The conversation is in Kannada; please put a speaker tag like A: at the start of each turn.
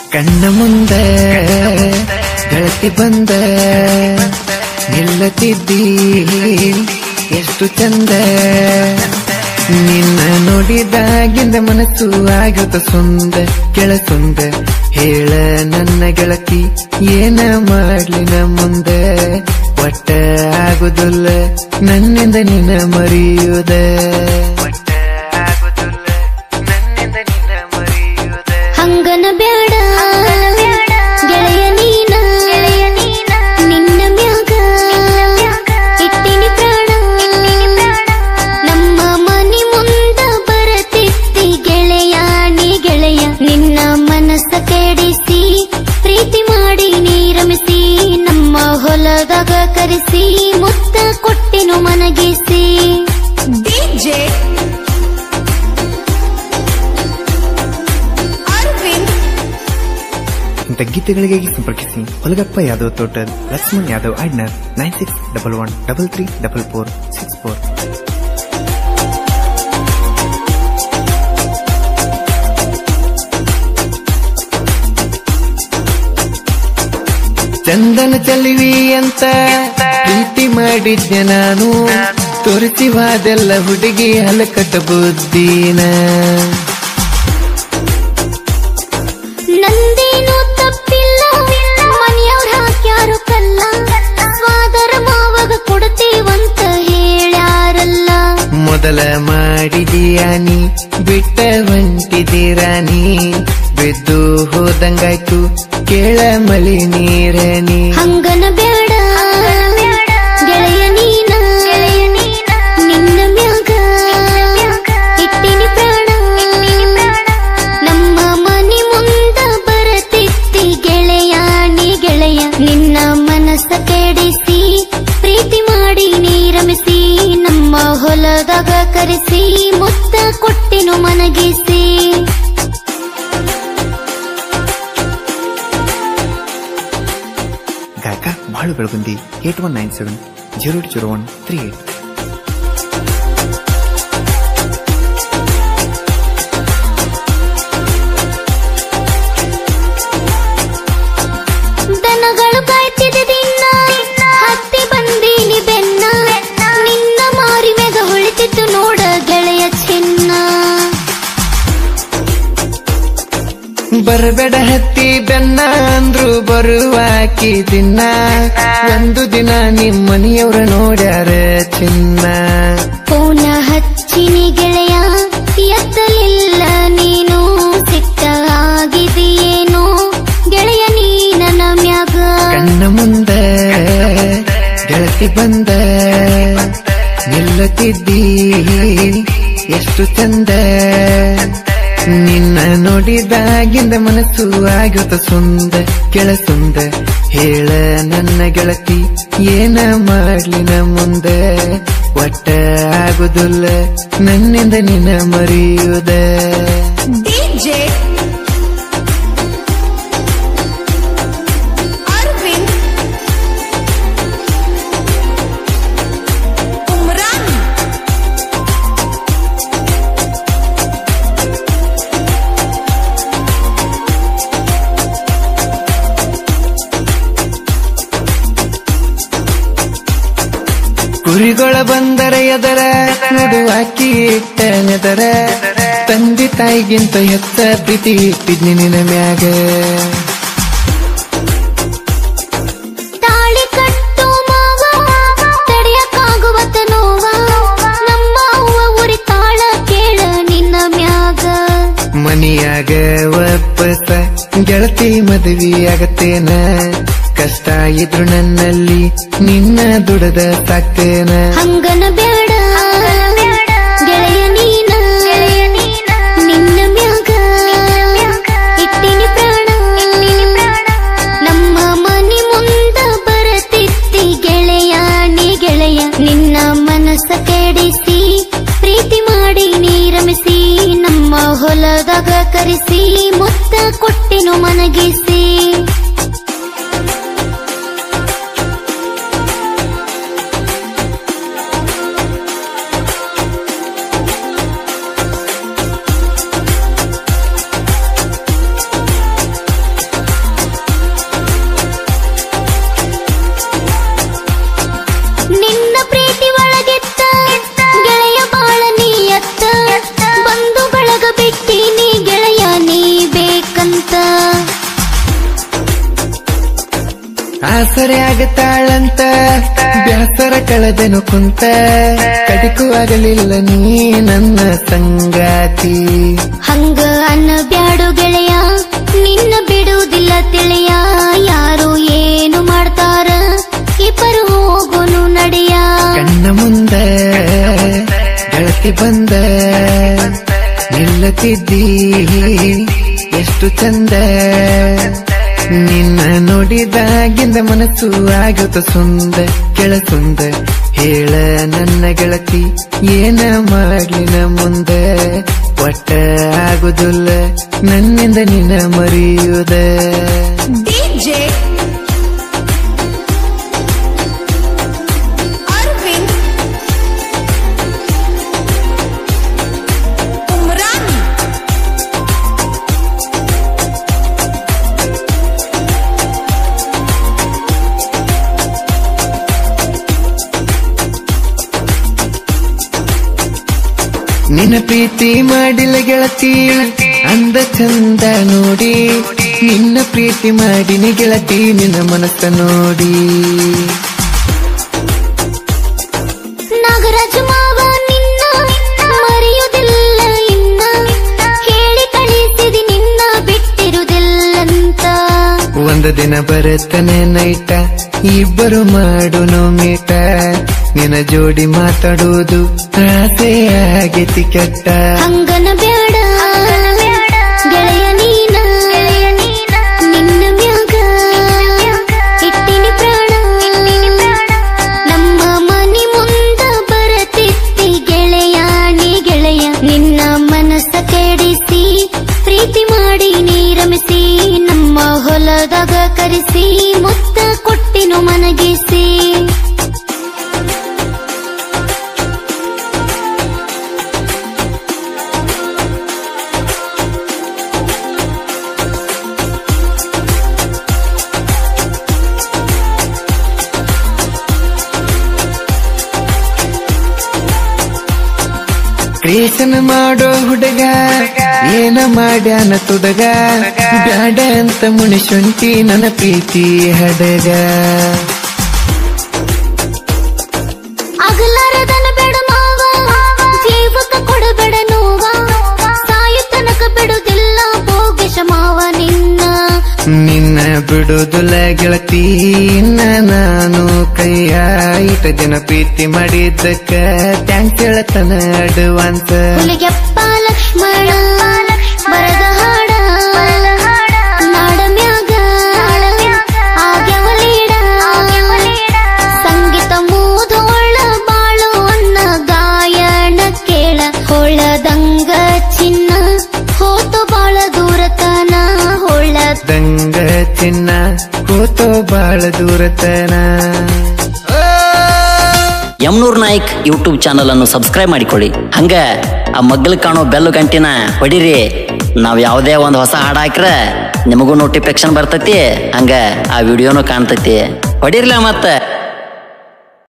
A: ಕಣ್ಣ ಮುಂದೆ ಗೆಳತಿ ಬಂದ ನಿಲ್ಲತಿದ್ದಿ ಎಷ್ಟು ಚಂದ ನಿನ್ನ ನೋಡಿದಾಗಿಂದ ಮನಸ್ಸು ಆಗುತ್ತ ಸುಂದ ಕೆಳ ಸುಂದ ಹೇಳ ನನ್ನ ಗೆಳತಿ ಏನ ಮಾಡ್ಲಿ ನ ಮುಂದೆ ಒಟ್ಟ ಆಗುದಿಲ್ಲ ನನ್ನಿಂದ ನಿನ್ನ ಮರೆಯುವುದ ಒಟ್ಟ ಆಗುದಿಲ್ಲ ನನ್ನಿಂದ ನಿನ್ನ ಮರೆಯುವುದ
B: ಹಂಗನ ಬ್ಯಾಡ ಗೆಳೆಯ ನೀನ ನಿನ್ನ ಮ್ಯಾಗ ಇಟ್ಟಿನಿ ಪ್ರಾಣ ನಮ್ಮ ಮನಿ ಮುಂದ ಬರತಿತ್ತಿ ಗೆಳೆಯ ನೀ ಗೆಳೆಯ ನಿನ್ನ ಮನಸ್ಸ ಕೆಡಿಸಿ ಪ್ರೀತಿ ಮಾಡಿ ನೀರಮಿಸಿ ನಮ್ಮ ಹೊಲದಾಗ ಕರೆಸಿ ಮುತ್ತ ಕೊಟ್ಟಿನು ಮನಗಿಸಿ
C: ಡಿಜೆ ಅರವಿಂದ್
A: ಇಂಥ ಗೀತೆಗಳಿಗಾಗಿ ಸಂಪರ್ಕಿಸಿ ಹೊಲಗಪ್ಪ ಯಾದವ್ ತೋಟದ್ ಲಕ್ಷ್ಮಣ್ ಯಾದವ್ ಆಡ್ನರ್ nine six double one double three double four six four ಚಂದನ ಚಲಿವಿ ಅಂತ ಪ್ರೀತಿ ಮಾಡಿದ್ದೆ ನಾನು ತೋರಿಸಿವಾದೆಲ್ಲ ಹುಡುಗಿ ಹಲಕಟ ಬುದ್ದಿನ
B: ನಂದೇನು ತಪ್ಪಿಲ್ಲ ಮನೆಯವ್ರ ಹಾಕ್ಯಾರು ಕಲ್ಲ ಸ್ವಾದರ ಮಾವಾಗ ಕೊಡ್ತೀವಂತ ಹೇಳ್ಯಾರಲ್ಲ
A: ಮೊದಲ ಮಾಡಿದೀಯ ನೀ ಬಿಟ್ಟ ಹೊಂಟಿದೀರ ನೀ ಬಿದ್ದು ಹೋದಂಗಾಯ್ತು ಕೇಳ ಮಳಿ ನೀರ ನೀ
B: ಹಂಗನ ಬೇಡ ಗೆಳೆಯ ನೀನ ನಿನ್ನ ಮ್ಯಾಗ ಇಟ್ಟಿನಿ ಪ್ರಾಣ ನಮ್ಮ ಮನಿ ಮುಂದ ಬರತಿತ್ತಿ ಗೆಳೆಯ ನೀ ಗೆಳೆಯ ನಿನ್ನ ಮನಸ್ಸ ಕೆಡಿಸಿ ಪ್ರೀತಿ ಮಾಡಿ ನೀರಮಿಸಿ ನಮ್ಮ ಹೊಲದಾಗ ಕರೆಸಿ ಮುತ್ತ ಕೊಟ್ಟಿನು ಮನಗಿಸಿ
A: ಗಾಯಕ Balu Belagundi eight one nine seven zero eight zero one three eight
B: ದನಗಳು ಕಾಯ್ತಿದೆ ದಿನ ಹತ್ತಿ ಬಂದೀನಿ ಬೆನ್ನ ನಿನ್ನ ಮಾರಿ ಮೇಗ ಹೊಳಿತಿತ್ತು ನೋಡ ಗೆಳೆಯ ಚಿನ್ನ
A: ಬರಬೇಡ ಹತ್ತಿ ಬೆನ್ನ ಅಂದ್ರು ಬರುವಾಕಿ ದಿನ ಒಂದು ದಿನ ನಿಮ್ ಮನೆಯವ್ರ ನೋಡ್ಯಾರ ಚಿನ್ನ
B: ಪೂನ ಹಚ್ಚಿನಿ ಗೆಳೆಯ ಎತ್ತಲಿಲ್ಲ ನೀನು ಸಿಟ್ಟ ಆಗಿದೆಯೇನು ಗೆಳೆಯ ನೀ ನನ್ನ ಮ್ಯಾಗ
A: ಕಣ್ಣ ಮುಂದೆ ಗೆಳತಿ ಬಂದ ನಿಲ್ಲತಿದ್ದಿ ಎಷ್ಟು ಚಂದ ನಿನ್ನ ನೋಡಿದಾಗಿಂದ ಮನಸ್ಸು ಆಗುತ್ತ ಸುಂದ ಕೆಳ ಸುಂದ ಹೇಳ ನನ್ನ ಗೆಳತಿ ಏನ ಮಾಡ್ಲಿ ನ ಮುಂದೆ ಒಟ್ಟ ಆಗುದಿಲ್ಲ ನನ್ನಿಂದ ನಿನ್ನ ಮರೆಯುವುದ
C: ಡಿಜೆ ಅರವಿಂದ್ ಉಮ್ರಾನ್
A: ಕುರಿಗಳ ಬಂದರ ಎದರ ನೋಡುವಾಕಿ ಇಟ್ಟ ನೆದರ ತಂದೆ ತಾಯಿಗಿಂತ ಎತ್ತ ಪ್ರೀತಿ ಇಟ್ಟಿದ್ನಿ ನಿನ್ನ ಮ್ಯಾಗ
B: ತಾಳಿ ಕಟ್ಟು ಮಾವ ತಡೆಯಕ್ಕಾಗುವತ್ತ ನೋವ ನಮ್ಮ ಅವ್ವ ಉರಿತಾಳ ಕೇಳ ನಿನ್ನ ಮ್ಯಾಗ
A: ಮನಿಯಾಗ ಒಪ್ಪಸ ಗೆಳತಿ ಮದುವೆ ಆಗತ್ತೇನ ಕಷ್ಟ ಇದ್ರು ನನ್ನಲ್ಲಿ ನಿನ್ನ ದುಡದ ಸಾಕ್ತೇನ
B: ಹಂಗನ ಬೇಡ ಗೆಳೆಯ ನೀನ ನಿನ್ನ ಮ್ಯಾಗ ಇಟ್ಟಿನಿ ಪ್ರಾಣ ನಮ್ಮ ಮನಿ ಮುಂದ ಬರತಿತ್ತಿ ಗೆಳೆಯ ನೀ ಗೆಳೆಯ ನಿನ್ನ ಮನಸ್ಸ ಕೆಡಿಸಿ ಪ್ರೀತಿ ಮಾಡಿ ನೀರಮಿಸಿ ನಮ್ಮ ಹೊಲದಾಗ ಕರೆಸಿ ಮುತ್ತ ಕೊಟ್ಟಿನು ಮನಗಿಸಿ
A: ಬ್ಯಾಸರ ಆಗತಾಳಂತ ಬ್ಯಾಸರ ಕಳೆದೆನು ಕುಂತ ಕಡಿಕು ಆಗಲಿಲ್ಲ ನೀ ನನ್ನ ಸಂಗಾತಿ
B: ಹಂಗ ಅನ್ನ ಬ್ಯಾಡು ಗೆಳೆಯ ನಿನ್ನ ಬಿಡುವುದಿಲ್ಲ ತಿಳಿಯ ಯಾರು ಏನು ಮಾಡ್ತಾರ ಇಬ್ಬರು ಹೋಗುನು ನಡೆಯ
A: ಕಣ್ಣ ಮುಂದ ಗೆಳತಿ ಬಂದ ನಿಲ್ಲತಿದ್ದಿ ಎಷ್ಟು ಚಂದ ನಿನ್ನ ನೋಡಿದಾಗಿಂದ ಮನಸ್ಸು ಆಗುತ್ತ ಸುಂದ ಕೆಳ ಸುಂದ ಹೇಳ ನನ್ನ ಗೆಳತಿ ಏನ ಮಾಡ್ಲಿನ ಮುಂದ ಒಟ್ಟ ಆಗುದಿಲ್ಲ ನನ್ನಿಂದ ನಿನ್ನ ಮರೆಯುವುದ
C: ಡಿಜೆ ಅರವಿಂದ್ ಉಮ್ರಾನ್
A: ನಿನ್ನ ಪ್ರೀತಿ ಮಾಡಿಲ್ಲ ಗೆಳತಿ ಅಂದ ಚಂದ ನೋಡಿ ನಿನ್ನ ಪ್ರೀತಿ ಮಾಡಿನಿ ಗೆಳತಿ ನಿನ್ನ ಮನಸ್ಸ ನೋಡಿ
B: ನಾಗರಾಜ ಮಾವ ನಿನ್ನ ಮರೆಯುವುದಿಲ್ಲ ಇನ್ನ ಹೇಳಿ ಕಳಿಸಿದಿ ನಿನ್ನ ಬಿಟ್ಟಿರುವುದಿಲ್ಲಂತ
A: ಒಂದು ದಿನ ಬರುತ್ತಾನೆ ನೈಟ ಇಬ್ಬರು ಮಾಡುನು ಮೀಟ ನಿನ್ನ ಜೋಡಿ ಮಾತಾಡುವುದು ಆಸೆ ಆಗೈತಿ ಕೆಟ್ಟ
B: ಹಂಗನ ಬ್ಯಾಡ ಗೆಳೆಯ ನೀನ ನಿನ್ನ ಮ್ಯಾಗ ಇಟ್ಟಿನಿ ಪ್ರಾಣ ನಮ್ಮ ಮನೆ ಮುಂದ ಬರತಿತ್ತಿ ಗೆಳೆಯ ನೀ ಗೆಳೆಯ ನಿನ್ನ ಮನಸ್ಸ ಕೆಡಿಸಿ ಪ್ರೀತಿ ಮಾಡಿ ನೀರಮಿಸಿ ನಮ್ಮ ಹೊಲದಾಗ ಕರೆಸಿ ಮುತ್ತ ಕೊಟ್ಟಿನು ಮನಗಿಸಿ
A: ಕ್ರಿಯೇಷನ್ ಮಾಡೋ ಹುಡುಗ ಏನ ಮಾಡ್ಯಾನ ತುಡಗ ಬ್ಯಾಡ ಅಂತ ಮುನಿಶುಂಠಿ ನನ್ನ ಪ್ರೀತಿ ಹಡಗ
B: ಅಗಲಾರದನ ಬೇಡ ಮಾವ ಜೀವಕ ಕೊಡಬೇಡ ನೋವ ಸಾಯು ತನಕ ಬಿಡುದಿಲ್ಲ ಭೋಗೇಶ ಮಾವ ನಿನ್ನ
A: ನಿನ್ನ ಬಿಡುದುಲ ಗೆಳತಿ ಇನ್ನ ನಾನು ಕೈಯ ಇಟ ದಿನ ಪ್ರೀತಿ ಮಾಡಿದ್ದಕ್ಕ ಥ್ಯಾಂಕ್ಸ್ ಹೇಳತನ ಅಡ್ವಾನ್ಸ್
B: ಹುಲಿಗೆಪ್ಪ ಲಕ್ಷ್ಮಣ ಬರದ ಹಾಡ ನಾಡ ಮ್ಯಾಗ ಆಗ್ಯವ ಲೀಡ ಸಂಗೀತ ಮೂದೋಳ ಬಾಳು ಅನ್ನ ಗಾಯನ ಕೇಳ ಹೊಳದಂಗ ಚಿನ್ನ ಹೋತು ಬಾಳ ದೂರತನ ಹೊಳ
A: ದಂಗ ಚಿನ್ನ ಕೂತೋ ಬಾಳ ದೂರತನ
D: ಯಮ್ನೂರ್ ನಾಯ್ಕ್ ಯೂಟ್ಯೂಬ್ ಚಾನಲ್ ಅನ್ನು ಸಬ್ಸ್ಕ್ರೈಬ್ ಮಾಡಿಕೊಳ್ಳಿ ಹಂಗ ಆ ಮಗ್ಲ್ ಕಾಣೋ ಬೆಲ್ಲು ಗಂಟಿನ ಹೊಡಿರಿ ನಾವ್ ಯಾವುದೇ ಒಂದು ಹೊಸ ಹಾಡ್ ಹಾಕ್ರ ನಿಮಗೂ ನೋಟಿಫಿಕೇಶನ್ ಬರ್ತೈತಿ ಹಂಗ ಆ ವಿಡಿಯೋನು ಕಾಣ್ತೈತಿ ಹೊಡಿರ್ಲ ಮತ್ತ